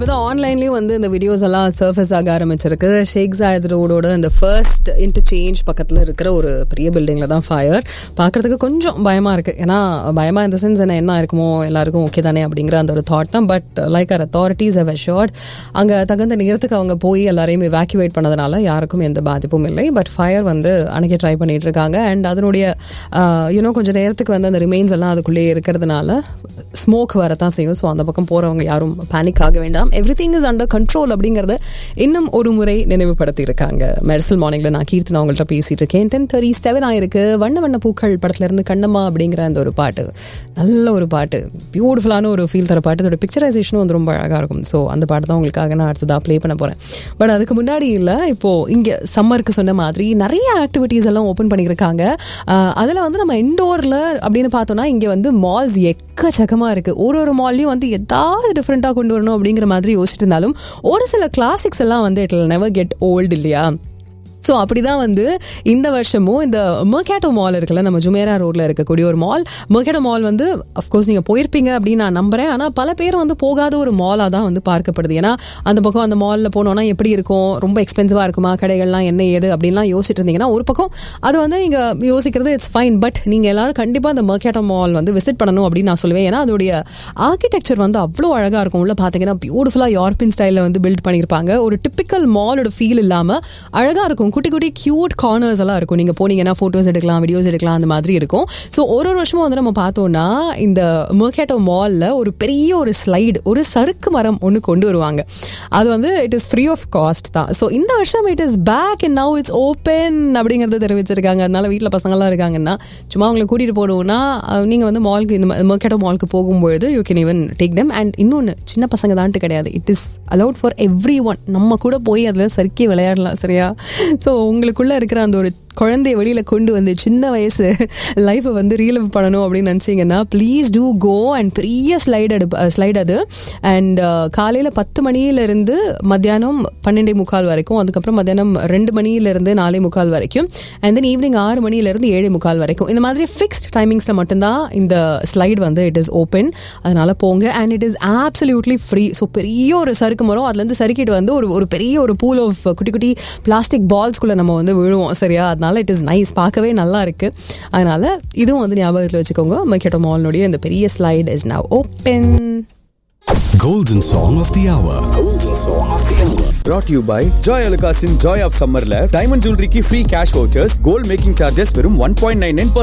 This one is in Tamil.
இப்போதான் ஆன்லைன்லயும் வந்து இந்த வீடியோஸ் எல்லாம் சர்ஃபேஸ் ஆக ஆரம்பிச்சிருக்கு ஷேக் ஜாயத் ரோடோட இந்த ஃபர்ஸ்ட் இன்டர்சேஞ்ச் பக்கத்தில் இருக்கிற ஒரு பெரிய பில்டிங்கில் தான் ஃபயர் பார்க்கறதுக்கு கொஞ்சம் பயமா இருக்கு ஏன்னா பயமா இந்த சென்ஸ் என்ன என்ன இருக்குமோ எல்லாருக்கும் ஓகே தானே அப்படிங்கிற அந்த ஒரு தாட் தான் but like our authorities have assured அங்கே தகுந்த நேரத்துக்கு அவங்க போய் எல்லாரையும் இவாக்குவேட் பண்ணதுனால யாருக்கும் எந்த பாதிப்பும் இல்லை பட் ஃபயர் வந்து அணைக்க ட்ரை பண்ணிட்டு இருக்காங்க அண்ட் அதனுடைய யூனோ கொஞ்சம் நேரத்துக்கு வந்து அந்த ரிமைன்ஸ் எல்லாம் அதுக்குள்ளேயே இருக்கிறதுனால ஸ்மோக் வரத்தான் செய்யும் ஸோ அந்த பக்கம் போகிறவங்க யாரும் பேனிக் ஆக வேண்டாம் everything is under control அப்படிங்கிறத இன்னும் ஒரு முறை நினைவுபடுத்தி இருக்காங்க மெர்சல் மார்னிங்ல நான் கீர்த்தனா அவங்கள்ட்ட பேசிட்டு இருக்கேன் டென் தேர்ட்டி செவன் ஆயிருக்கு வண்ண வண்ண பூக்கள் படத்துல இருந்து கண்ணம்மா அப்படிங்கிற அந்த ஒரு பாட்டு நல்ல ஒரு பாட்டு பியூட்டிஃபுல்லான ஒரு ஃபீல் தர பாட்டு அதோட பிக்சரைசேஷனும் வந்து ரொம்ப அழகாக இருக்கும் ஸோ அந்த பாட்டு தான் உங்களுக்காக நான் அடுத்ததாக ப்ளே பண்ண போகிறேன் பட் அதுக்கு முன்னாடி இல்லை இப்போ இங்கே சம்மருக்கு சொன்ன மாதிரி நிறைய ஆக்டிவிட்டீஸ் எல்லாம் ஓப்பன் பண்ணியிருக்காங்க அதில் வந்து நம்ம இண்டோரில் அப்படின்னு பார்த்தோம்னா இங்கே வந்து மால்ஸ் எக்கச்சக்கமாக இருக்குது ஒரு ஒரு மால்லையும் வந்து ஏதாவது டிஃப்ரெண்ட்டாக கொண்டு வரணும் அப்படிங்கிற மாதிரி யோசிச்சுட்டு இருந்தாலும் ஒரு சில கிளாசிக்ஸ் எல்லாம் வந்து இட் நெவர் கெட் ஓல்டு இல்லையா ஸோ அப்படிதான் வந்து இந்த வருஷமும் இந்த மர்கேட்டோ மால் இருக்குல்ல நம்ம ஜுமேரா ரோட்ல இருக்கக்கூடிய ஒரு மால் மர்கேட்டோ மால் வந்து அஃப்கோர்ஸ் நீங்கள் போயிருப்பீங்க அப்படின்னு நான் நம்புறேன் ஆனால் பல பேர் வந்து போகாத ஒரு மாலாக தான் வந்து பார்க்கப்படுது ஏன்னா அந்த பக்கம் அந்த மாலில் போனோம்னா எப்படி இருக்கும் ரொம்ப எக்ஸ்பென்சிவாக இருக்குமா கடைகள்லாம் என்ன ஏது அப்படின்லாம் யோசிச்சுட்டு இருந்தீங்கன்னா ஒரு பக்கம் அது வந்து நீங்கள் யோசிக்கிறது இட்ஸ் ஃபைன் பட் நீங்கள் எல்லாரும் கண்டிப்பாக அந்த மர்கேட்டோ மால் வந்து விசிட் பண்ணணும் அப்படின்னு நான் சொல்லுவேன் ஏன்னா அதோடைய ஆர்கிடெக்சர் வந்து அவ்வளோ அழகாக இருக்கும் உள்ள பார்த்தீங்கன்னா பியூட்டிஃபுல்லாக யூரோப்பியன் ஸ்டைலில் வந்து பில்ட் பண்ணியிருப்பாங்க ஒரு டிப்பிக்கல் மாலோட ஃபீல் இல்லாமல் அழகாக இருக்கும் குட்டி குட்டி கியூட் கார்னர்ஸ் எல்லாம் இருக்கும் நீங்கள் போனீங்கன்னா ஃபோட்டோஸ் எடுக்கலாம் வீடியோஸ் எடுக்கலாம் அந்த மாதிரி இருக்கும் ஸோ ஒரு ஒரு வருஷமும் வந்து நம்ம பார்த்தோம்னா இந்த மர்கேட்டோ மாலில் ஒரு பெரிய ஒரு ஸ்லைடு ஒரு சறுக்கு மரம் ஒன்று கொண்டு வருவாங்க அது வந்து it is free of cost தான் ஸோ இந்த வருஷம் it is back and now it's open அப்படிங்கிறத தெரிவிச்சிருக்காங்க அதனால வீட்டில் பசங்கள்லாம் இருக்காங்கன்னா சும்மா அவங்களை கூட்டிகிட்டு போகணும்னா நீங்கள் வந்து மாலுக்கு இந்த மர்கேட்டோ மாலுக்கு போகும்பொழுது you can even take them and இன்னொன்று சின்ன பசங்க தான்ட்டு கிடையாது it is allowed for everyone நம்ம கூட போய் அதில் சறுக்கி விளையாடலாம் சரியா ஸோ உங்களுக்குள்ள இருக்கிற அந்த ஒரு குழந்தைய வெளியில கொண்டு வந்து சின்ன வயசு லைஃப்பை வந்து ரீலிவ் பண்ணணும் அப்படின்னு நினச்சிங்கன்னா ப்ளீஸ் டூ கோ அண்ட் பெரிய ஸ்லைட் எடு ஸ்லைட் அது அண்ட் காலையில் பத்து மணியிலிருந்து மத்தியானம் பன்னெண்டே முக்கால் வரைக்கும் அதுக்கப்புறம் மத்தியானம் ரெண்டு மணியிலிருந்து நாலே முக்கால் வரைக்கும் அண்ட் தென் ஈவினிங் ஆறு மணியிலிருந்து ஏழு முக்கால் வரைக்கும் இந்த மாதிரி ஃபிக்ஸ்ட் டைமிங்ஸில் மட்டும்தான் இந்த ஸ்லைட் வந்து இட் இஸ் ஓப்பன் அதனால போங்க and it is absolutely free so பெரிய ஒரு சறுக்கு மரம் அதுலேருந்து சறுக்கிட்டு வந்து ஒரு ஒரு பெரிய ஒரு பூல் ஆஃப் குட்டி குட்டி பிளாஸ்டிக் பால்ஸ்குள்ளே நம்ம வந்து விழுவோம் சரியா அதனால இட் இஸ் நைஸ் பார்க்கவே நல்லா இருக்கு அதனால இதுவும் வந்து ஞாபகத்தில் வச்சுக்கோங்க மக்கெட்டோ மால்னுடைய இந்த பெரிய slide is now open Golden Song of the Hour. Golden Song of the Hour. brought to you by Joy Alukasin Joy of Summerல டைமண்ட் ஜுவல்லரிக்கு free cash vouchers gold making charges வெறும் ஒன் பாயிண்ட் நைன் நைன்